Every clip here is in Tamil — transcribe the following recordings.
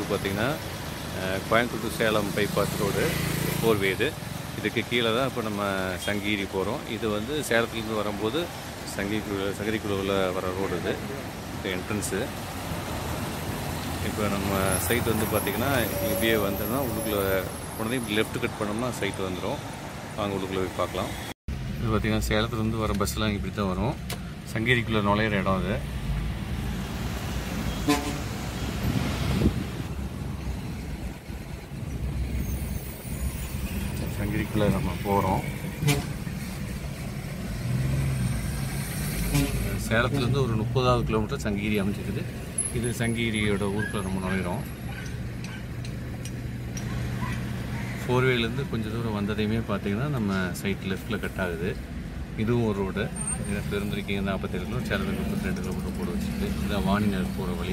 பார்த்திங்கன்னா Coimbatore to Salem bypass road four way இது இதுக்கு கீழே தான் இப்போ நம்ம சங்ககிரி போகிறோம் இது வந்து சேலத்துலேருந்து வரும்போது சங்கிரி சங்ககிரிக்குழுவில் வர ரோடு இது இது என்ட்ரன்ஸு இப்போ நம்ம சைட் வந்து பார்த்திங்கன்னா இப்படியே வந்தோம்னா உள்ளுக்குள்ளே போனதே இப்படி லெஃப்ட் கட் பண்ணோம்னா சைட் வந்துடும் வாங்க உள்ளுக்குள்ளே போய் பார்க்கலாம் இது பார்த்திங்கன்னா சேலத்துலேருந்து வர பஸ்ஸெலாம் இப்படி தான் வரும் சங்ககிரிக்குள்ளே நுழையிற இடம் அது சங்ககிரிக்குள்ளே நம்ம போகிறோம் சேலத்துலேருந்து ஒரு முப்பதாவது கிலோமீட்டர் சங்ககிரி அமைஞ்சிருக்குது இது சங்ககிரியோட ஊருக்குள்ள நம்ம நுழையிறோம் ஃபோர்வேலேருந்து கொஞ்சம் தூரம் வந்ததையுமே பார்த்தீங்கன்னா நம்ம சைட் லெஃப்ட்டில் கட் ஆகுது இதுவும் ஒரு ரோடு பெருந்துருக்கீங்க நாற்பத்தேழு கிலோ சேலத்துக்கு முப்பத்தி ரெண்டு கிலோமீட்டர் போட வச்சுருக்கு இதுதான் வாணிநகர் போகிற வழி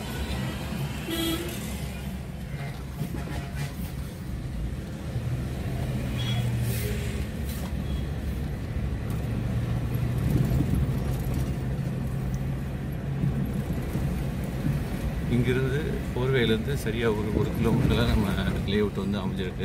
இங்கிருந்து ஃபோர்வேலேருந்து சரியாக ஒரு ஒரு கிலோமீட்டரில் நம்ம லே அவுட் வந்து அமைஞ்சிருக்கு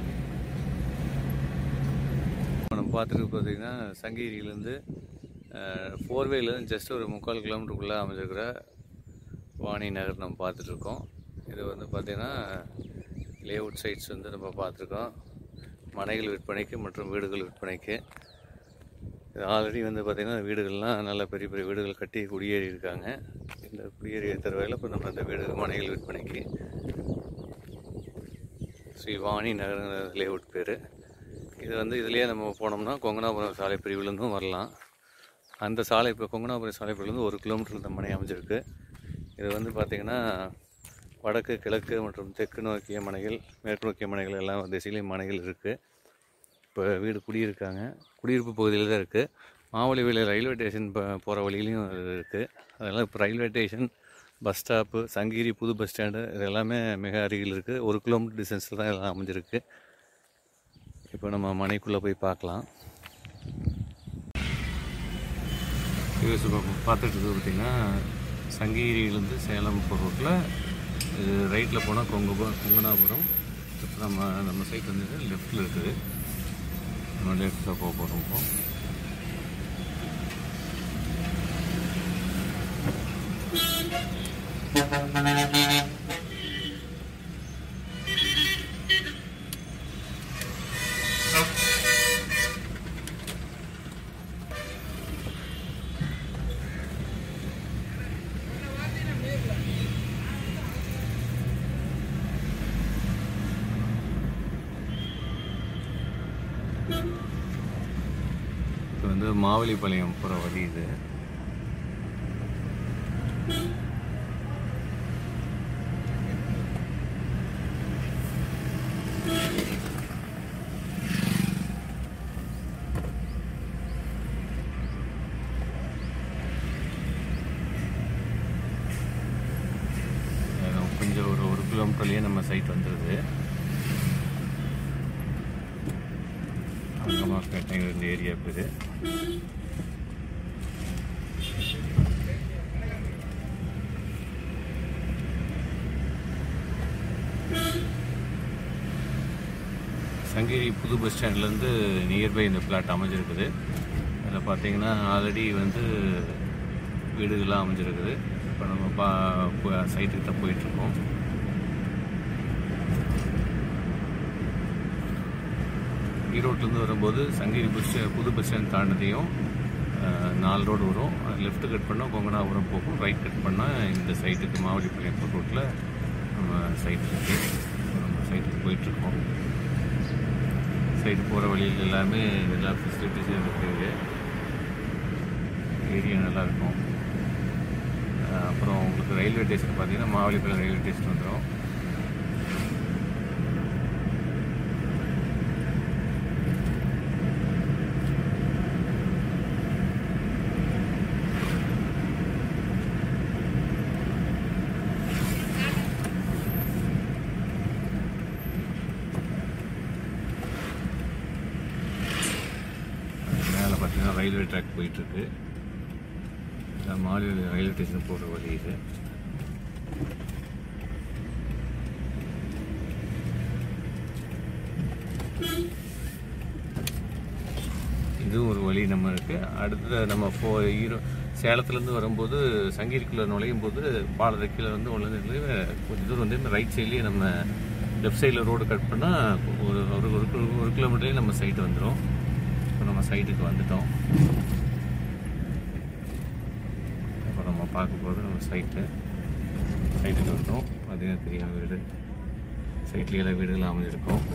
நம்ம பார்த்துட்டு பார்த்தீங்கன்னா சங்ககிரியிலேருந்து ஃபோர்வேலேருந்து ஜஸ்ட் ஒரு முக்கால் கிலோமீட்டருக்குள்ளே அமைஞ்சிருக்கிற வாணி நகர் நம்ம பார்த்துட்ருக்கோம் இது வந்து பார்த்திங்கன்னா லே அவுட் சைட்ஸ் வந்து நம்ம பார்த்துருக்கோம் மனைகள் விற்பனைக்கு மற்றும் வீடுகள் விற்பனைக்கு இது ஆல்ரெடி வந்து பார்த்திங்கன்னா வீடுகள்லாம் நல்ல பெரிய பெரிய வீடுகள் கட்டி குடியேறி இருக்காங்க இந்த குடியேறி தருவையில் இப்போ நம்ம இந்த வீடு மனைகள் விற்பனைக்கு ஸ்ரீ வாணி நகர் லேஅவுட் பேர் இது வந்து இதுலேயே நம்ம போனோம்னா கொங்கனாபுரம் சாலை பிரிவுலேருந்தும் வரலாம் அந்த சாலை இப்போ கொங்கனாபுரம் சாலை பிரிவுலேருந்து ஒரு கிலோமீட்டர் இந்த மனை அமைஞ்சிருக்கு இது வந்து பார்த்திங்கன்னா வடக்கு கிழக்கு மற்றும் தெற்கு நோக்கிய மனைகள் மேற்கு நோக்கிய மனைகள் எல்லாம் திசையிலையும் மனைகள் இருக்குது இப்போ வீடு குடியிருக்காங்க குடியிருப்பு பகுதியில் தான் இருக்குது மாவலிவேல ரயில்வே ஸ்டேஷன் இப்போ போகிற வழியிலையும் இருக்குது அதெல்லாம் இப்போ railway station bus stop Sankagiri புது பஸ் ஸ்டாண்டு இது எல்லாமே மிக அருகில் இருக்குது ஒரு கிலோமீட்டர் டிஸ்டன்ஸில் தான் எல்லாம் அமைஞ்சிருக்கு இப்போ நம்ம மனைக்குள்ளே போய் பார்க்கலாம் இது பார்த்துட்டு இருக்குது பார்த்திங்கன்னா சங்ககிரியிலேருந்து சேலம் போகிற ரோட்டில் இது ரைட்டில் போனால் கொங்கு கொங்கனாபுரம் இப்போ நம்ம நம்ம சைட் வந்து லெஃப்ட்டில் இருக்குது நம்ம லெஃப்ட்டில் போக போகிறோம் இப்போ இது வந்து மாவலிபாளையம் போகிற வழி இது அஹ் கொஞ்சம் ஒரு ஒரு கிலோமீட்டர்லேயே நம்ம சைட் வந்துடுது அங்கமாப்பேட்டை இந்த ஏரியா பேர் சங்ககிரி புது பஸ் ஸ்டாண்ட்லேருந்து நியர்பை இந்த பிளாட் அமைஞ்சிருக்குது அதில் பார்த்தீங்கன்னா ஆல்ரெடி வந்து வீடுகள்லாம் அமைஞ்சிருக்குது இப்போ நம்ம பா சைட்டுக்கு தான் போயிட்டுருக்கோம் ஈரோட்லேருந்து வரும்போது சங்ககிரி பஸ் ஸ்டா- புது பஸ் ஸ்டாண்ட் தாண்டதையும் அஹ், நாலு ரோடு வரும் லெஃப்ட் கட் பண்ணால் கொங்கனாபுரம் போகும் ரைட் கட் பண்ணால் இந்த சைட்டுக்கு மாவடிப்பாளையம் ரோட்டில் நம்ம சைட் இருக்குது நம்ம சைட்டுக்கு போயிட்டுருக்கோம் சைடு போகிற வழியில் எல்லாமே எல்லா ஃபெசிலிட்டிஸும் இருக்குது ஏரியா நல்லாயிருக்கும் அப்புறம் உங்களுக்கு ரயில்வே ஸ்டேஷன் பார்த்தீங்கன்னா மாவலிப்பாளையம் ரயில்வே ஸ்டேஷன் வந்துடும் மேலே பார்த்தீங்கன்னா ரயில்வே ட்ராக் போயிட்டுருக்கு மாலை ரயில்வே ஸ்டேஷன் போகிற வழி இது இதுவும் ஒரு வழி நம்ம இருக்குது அடுத்தது நம்ம போ ஈரோ சேலத்துலேருந்து வரும்போது சங்கீரிக்குள்ளே நுழையும் போது பாலத்தை கீழே வந்து உள்ள கொஞ்சம் தூரம் வந்து ரைட் சைட்லேயே நம்ம லெஃப்ட் சைடில் ரோடு கட் பண்ணால் ஒரு ஒரு ஒரு கிலோ- ஒரு கிலோமீட்டர்லேயே நம்ம சைட்டு வந்துடும் இப்போ நம்ம சைட்டுக்கு வந்துட்டோம் இப்போ நம்ம பார்க்க போகிறது நம்ம சைட்டு சைட்டுக்கு வந்துட்டோம் பார்த்தீங்கன்னா தெரியும் வீடு சைட்லேயே எல்லாம் வீடுகள் அமைஞ்சிருக்கும்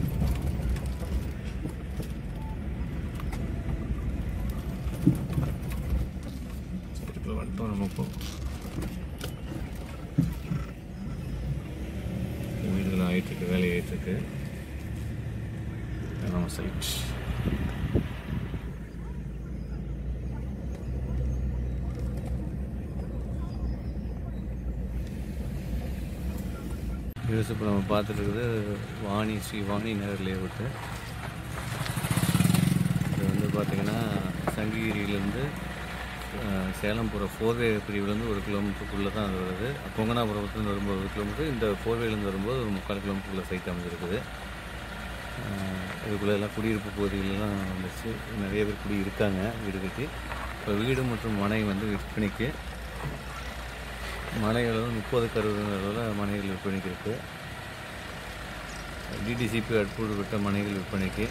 சைட்டுக்குள்ள வந்துட்டோம் நம்ம இப்போ வீடுகள் ஆகிட்டுருக்கு வேலை ஆகிட்டுருக்கு நம்ம சைட் யூஸ் இப்போ நம்ம பார்த்துட்டு இருக்குது வாணி ஸ்ரீ வாணி நகர் லேஅவுட்டு இது வந்து பார்த்திங்கன்னா சங்ககிரியிலேருந்து அஹ், சேலம் போகிற ஃபோர்வே பிரிவுலேருந்து ஒரு கிலோமீட்டருக்குள்ளே தான் அது வருது பொங்கனாபுரத்துலேருந்து வரும்போது ஒரு கிலோமீட்டர் இந்த ஃபோர்வேலேருந்து வரும்போது ஒரு முக்கால் கிலோமீட்டருக்குள்ளே சைட் அமைஞ்சிருக்குது அஹ், இதுக்குள்ளே எல்லாம் குடியிருப்பு பகுதிகளெலாம் வந்துச்சு நிறைய பேர் குடி இருக்காங்க வீடு கட்டி இப்போ வீடு மற்றும் மனை வந்து விற்பனைக்கு மனைகள் வந்து முப்பதுக்கு அறுபது அளவில் மனைகள் விற்பனைக்கு இருக்குது டிடிசிபி அட்பூடு விட்ட மனைகள் விற்பனைக்கு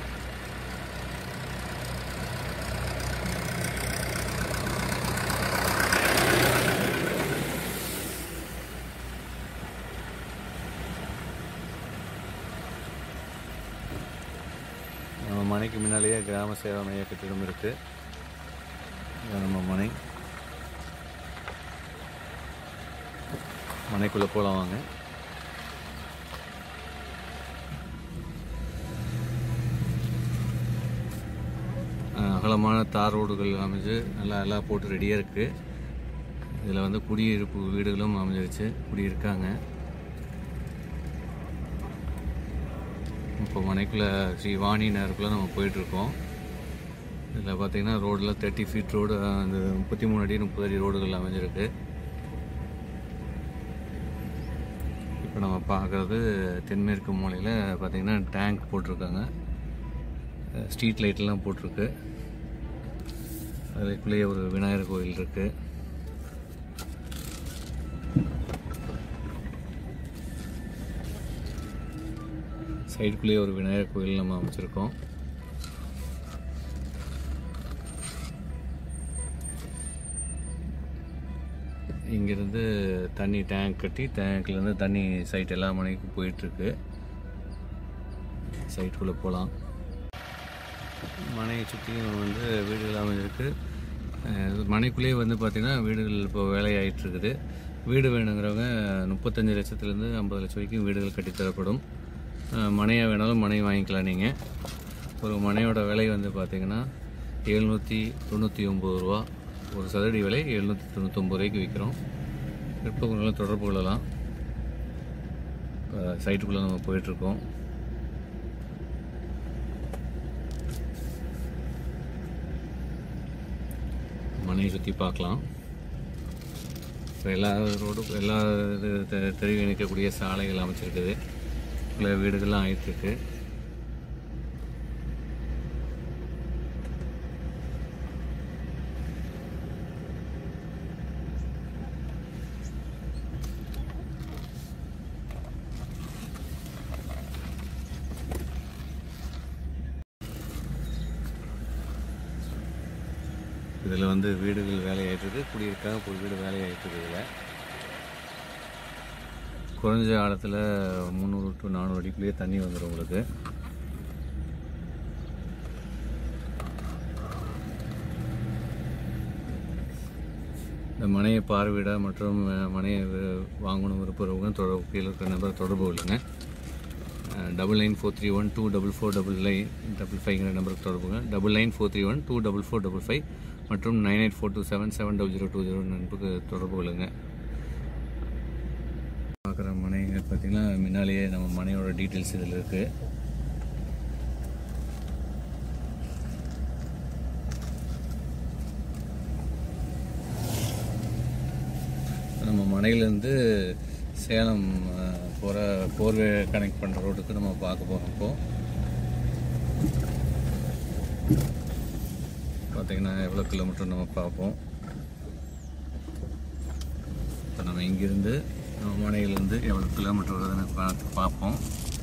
நம்ம மனைக்கு முன்னாலேயே கிராம சேவை மைய கட்டிடம் இருக்குது இதான் நம்ம மனை மனைக்குள்ளே போகலாம் வாங்க அஹ் அகலமான தார் ரோடுகள் அமைஞ்சு நல்லா எல்லாம் போட்டு ரெடியாக இருக்குது இதில் வந்து குடியிருப்பு வீடுகளும் அமைஞ்சிருச்சு குடியிருக்காங்க இப்போ மனைக்குள்ளே ஸ்ரீ வாணி நகருக்குள்ளே நம்ம போயிட்டுருக்கோம் இதில் பார்த்தீங்கன்னா ரோடில் தேர்ட்டி ஃபீட் ரோடு அந்த முப்பத்தி மூணு அடி முப்பது அடி ரோடுகள் அமைஞ்சிருக்கு இப்போ நம்ம பார்க்குறது தென்மேற்கு மூலையில் பார்த்தீங்கன்னா டேங்க் போட்டிருக்காங்க ஸ்ட்ரீட் லைட்லாம் போட்டிருக்கு அதுக்குள்ளேயே ஒரு விநாயகர் கோயில் இருக்குது சைடுக்குள்ளேயே ஒரு விநாயகர் கோயில் நம்ம அமைச்சிருக்கோம் இங்கேருந்து தண்ணி டேங்க் கட்டி டேங்க்லேருந்து தண்ணி சைட் எல்லா மனைக்கும் போயிட்டுருக்கு சைட்டுக்குள்ளே போகலாம் மனையை சுற்றியும் வந்து வீடுகள் அமைஞ்சிருக்கு அஹ் மனைக்குள்ளேயே வந்து பார்த்திங்கன்னா வீடுகள் இப்போ வேலையாயிட்டு இருக்குது வீடு வேணுங்கிறவங்க முப்பத்தஞ்சு லட்சத்துலேருந்து ஐம்பது லட்சம் வரைக்கும் வீடுகள் கட்டித்தரப்படும் அஹ் மனையாக வேணாலும் மனை வாங்கிக்கலாம் நீங்கள் ஒரு மனையோட விலை வந்து பார்த்திங்கன்னா எழுநூற்றி தொண்ணூற்றி ஒம்பது ரூபா ஒரு சதுரடி விலை எழுநூற்றி தொண்ணூத்தொம்பது ரூபாய்க்கு விற்கிறோம் விற்பவங்களும் தொடர்பு கொள்ளலாம் இப்போ சைட்டுக்குள்ளே நம்ம போயிட்டுருக்கோம் மனையை சுற்றி பார்க்கலாம் இப்போ எல்லா ரோடு எல்லா இது தெ- தெருவு இணைக்கக்கூடிய சாலைகள் அமைச்சிருக்குது உள்ள வீடுகள்லாம் ஆயிட்டுருக்கு இதில் வந்து வீடுகள் வேலையாயிட்டுருக்கு குடியிருக்காங்க ஒரு வீடு வேலையாயிட்டுருக்கு இதில் குறைஞ்ச ஆழத்தில் முந்நூறு டு நானூறு அடிக்குள்ளேயே தண்ணி வந்துடும் உங்களுக்கு இந்த மனையை பார்வையிட மற்றும் அஹ், மனையை வி- வாங்கணும் விருப்பவங்க தொடர்பு கீழே இருக்கிற நம்பர் தொடர்பு கொள்ளுங்க double nine four three one two double four double nine double ஃபைவ்ங்கிற நம்பருக்கு தொடர்புங்க double nine four three one two double four double five மற்றும் nine eight four two seven seven double zero two zero நம்பருக்கு தொடர்பு கொள்ளுங்க பார்க்குற மனைகள் பார்த்தீங்கன்னா முன்னாலேயே நம்ம மனையோட டீட்டெயில்ஸ் இதில் இருக்குது நம்ம மனையிலேருந்து சேலம் போகிற போர்வே கனெக்ட் பண்ணுற ரோட்டுக்கு நம்ம பார்க்க போகிறோம் இப்போ பார்த்தீங்கன்னா எவ்வளோ கிலோமீட்டர் நம்ம பார்ப்போம் இப்போ நம்ம இங்கேருந்து நம்ம மனையிலேருந்து எவ்வளோ கிலோமீட்டர் வருதுன்னு பார்த்து பார்ப்போம்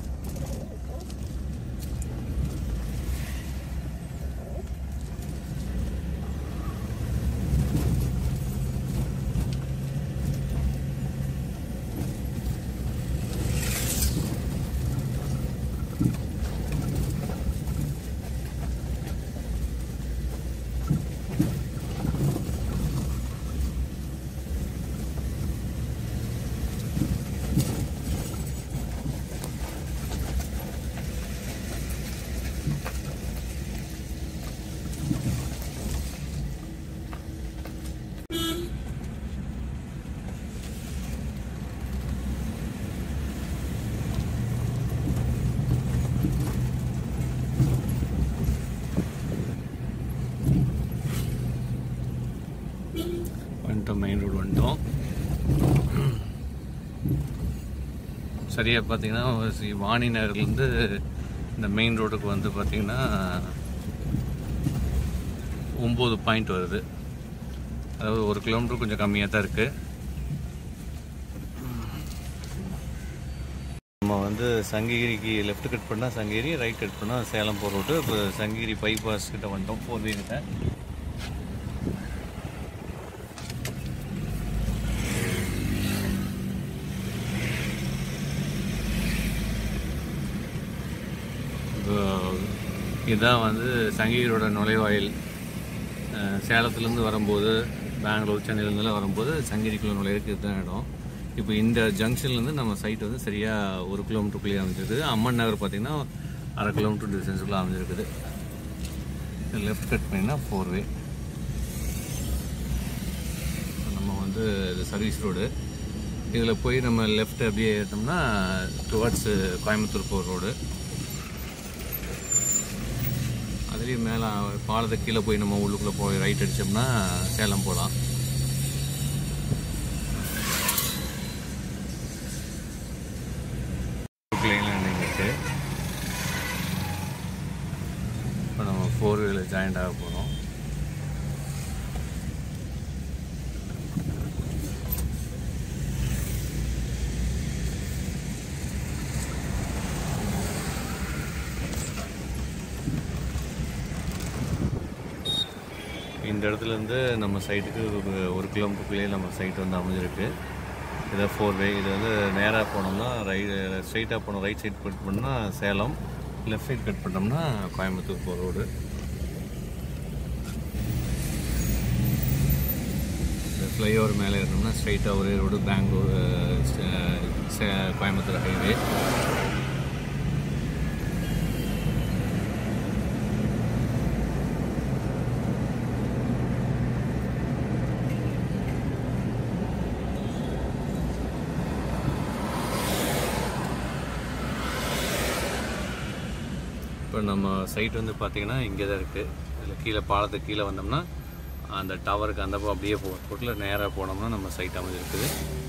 வந்துட்டோம் மெயின் ரோடு வந்துட்டோம் சரியாக பார்த்தீங்கன்னா சி- வாணி நகர்லேருந்து இந்த மெயின் ரோடுக்கு வந்து பார்த்தீங்கன்னா ஒம்பது பாயிண்ட் வருது அதாவது ஒரு கிலோமீட்டர் கொஞ்சம் கம்மியாக தான் இருக்குது நம்ம வந்து சங்ககிரிக்கு லெஃப்ட் கட் பண்ணால் சங்ககிரி ரைட் கட் பண்ணால் சேலம் போகிற ரோட்டு இப்போ சங்ககிரி பைபாஸ் கிட்ட வந்துட்டோம் ஃபோர் வே கிட்ட இப்போ இதுதான் வந்து சங்ககிரியோட நுழைவாயில் அஹ் சேலத்துலேருந்து வரும்போது பெங்களூர் சென்னையிலேருந்துலாம் வரும்போது சங்ககிரிக்குள்ள நுழையிறதுக்கு இதுதான் இடம் இப்போ இந்த ஜங்ஷன்லேருந்து நம்ம சைட் வந்து சரியாக ஒரு கிலோமீட்டருக்குள்ளேயே அமைஞ்சிருக்குது அம்மன் நகர் பார்த்திங்கன்னா அரை கிலோமீட்டர் டிஸ்டன்ஸுக்குள்ளே அமைஞ்சிருக்குது லெஃப்ட் கட் பண்ணிங்கன்னா ஃபோர் வே நம்ம வந்து இது சர்வீஸ் ரோடு இதில் போய் நம்ம லெஃப்ட் அப்படியே ஏற்றோம்னா டுவர்ட்ஸ் கோயம்புத்தூர் போகிற ரோடு அதுலேயும் மேலே பாலத்தை கீழே போய் நம்ம உள்ளுக்குள்ளே போய் ரைட் அடித்தோம்னா சேலம் போகலாம் இருக்கு இப்போ நம்ம ஃபோர் வீலர் ஜாயிண்ட் ஆக போகிறோம் இந்த இடத்துல இருந்து நம்ம சைட்டுக்கு ஒரு ஒரு கிலோமீட்டருக்குள்ளேயே நம்ம சைட் வந்து அமைஞ்சிருக்கு இதை ஃபோர் வே இது வந்து நேராக போனோம்னா ரைட் ஸ்ட்ரைட்டாக போனோம் ரைட் சைடு கட் பண்ணால் சேலம் லெஃப்ட் சைடு கட் பண்ணோம்னா கோயம்புத்தூர் போகிற ரோடு இந்த ஃப்ளைஓவர் மேலே ஏறினோம்னா ஸ்ட்ரைட்டாக ஒரே ரோடு பெங்களூர் அஹ், சே- சே- கோயம்புத்தூர் ஹைவே இப்போ நம்ம சைட் வந்து பார்த்தீங்கன்னா இங்கே தான் இருக்குது இதில் கீழே பாலத்துக்கு கீழே வந்தோம்னா அந்த டவருக்கு அந்த பக்கம் அப்படியே போ ரோட்டில் நேராக போனோம்னா நம்ம சைட் அமைஞ்சிருக்குது